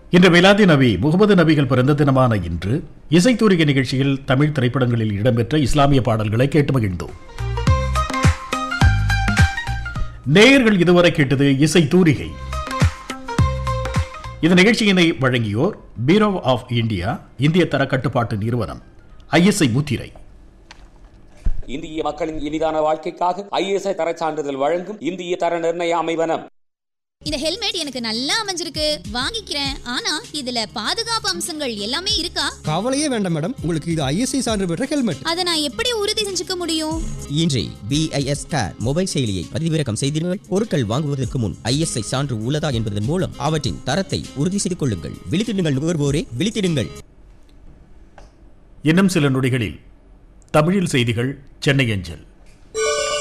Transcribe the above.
இன்று மிலாதி நபி முகமது நபிகள் பிறந்த தினமான இன்று இசைத்தூரிகை நிகழ்ச்சியில் தமிழ் திரைப்படங்களில் இடம்பெற்ற இஸ்லாமிய பாடல்களை கேட்டு மகிழ்ந்தோம் நேயர்கள் இதுவரை கேட்டது இசை தூரிகை இந்த நிகழ்ச்சியினை வழங்கியோர் பீரோ ஆஃப் இந்தியா இந்திய தர கட்டுப்பாட்டு நிறுவனம் ஐஎஸ்ஐ முத்திரை இந்திய மக்களின் இனிதான வாழ்க்கைக்காக ஐஎஸ்ஐ தரச் சான்றிதழ் வழங்கும் இந்திய தர நிர்ணய அமைவனம் இந்த ஹெல்மெட் எனக்கு நல்லா அமைஞ்சிருக்கு வாங்கிக்கிறேன் ஆனா இதுல பாதுகாப்பு அம்சங்கள் எல்லாமே இருக்கா கவலையே வேண்டாம் மேடம் உங்களுக்கு இது ஐஎஸ்ஐ சான்று பெற்ற ஹெல்மெட் அதை நான் எப்படி உறுதி செஞ்சுக்க முடியும் இன்றே பிஐஎஸ் ஸ்டார் மொபைல் செயலியை பதிவிறக்கம் செய்தீர்கள் பொருட்கள் வாங்குவதற்கு முன் ஐஎஸ்ஐ சான்று உள்ளதா என்பதன் மூலம் அவற்றின் தரத்தை உறுதி செய்து கொள்ளுங்கள் விழித்திடுங்கள் நுகர்வோரே விழித்திடுங்கள் இன்னும் சில நொடிகளில் தமிழில் செய்திகள் சென்னை அஞ்சல்